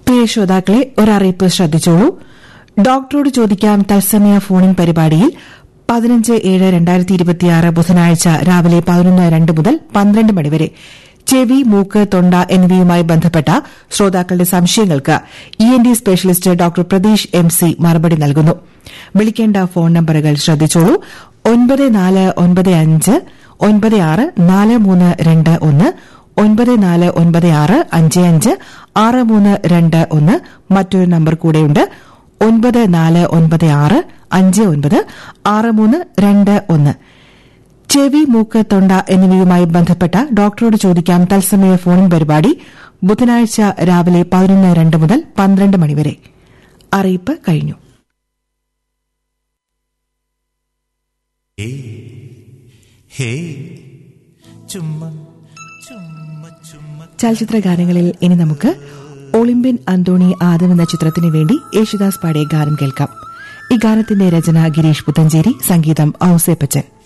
പ്രിയ ശ്രോതാക്കളെ ഒരറിയിപ്പ് ശ്രദ്ധിച്ചോളൂ ഡോക്ടറോട് ചോദിക്കാം തത്സമയ ഫോണിൻ പരിപാടിയിൽ പതിനഞ്ച് ഏഴ് രണ്ടായിരത്തി ഇരുപത്തിയാറ് ബുധനാഴ്ച രാവിലെ പതിനൊന്ന് രണ്ട് മുതൽ പന്ത്രണ്ട് മണിവരെ ചെവി മൂക്ക് തൊണ്ട എന്നിവയുമായി ബന്ധപ്പെട്ട ശ്രോതാക്കളുടെ സംശയങ്ങൾക്ക് E N T specialist doctor Pratheesh M C മറുപടി നൽകുന്നു വിളിക്കേണ്ട ഫോൺ നമ്പറുകൾ ശ്രദ്ധിച്ചോളൂ ഒൻപത് നാല് ഒൻപത് അഞ്ച് ഒൻപത് ആറ് നാല് മൂന്ന് രണ്ട് ഒന്ന് ഒൻപത് നാല് ഒൻപത് ആറ് അഞ്ച് അഞ്ച് ആറ് മൂന്ന് രണ്ട് ഒന്ന് മറ്റൊരു നമ്പർ കൂടെയുണ്ട് ഒൻപത് നാല് ഒൻപത് ആറ് അഞ്ച് ഒൻപത് ആറ് മൂന്ന് രണ്ട് ഒന്ന് ചെവി മൂക്ക് തൊണ്ട എന്നിവയുമായി ബന്ധപ്പെട്ട ഡോക്ടറോട് ചോദിക്കാം തത്സമയ ഫോണിൻ പരിപാടി ബുധനാഴ്ച രാവിലെ പതിനൊന്ന് രണ്ട് മുതൽ പന്ത്രണ്ട് മണിവരെ അറിയിപ്പ് കഴിഞ്ഞു ഹേ ചുമ്മാ ചുമ്മാ ചുമ്മാ ചലച്ചിത്ര ഗാനങ്ങളിൽ ഇനി നമുക്ക് ഒളിമ്പ്യൻ അന്തോണി ആദം എന്ന ചിത്രത്തിനു വേണ്ടി യേശുദാസ് പാടിയ ഗാനം കേൾക്കാം ഈ ഗാനത്തിന്റെ രചന ഗിരീഷ് പുത്തഞ്ചേരി സംഗീതം ഔസേപ്പച്ചൻ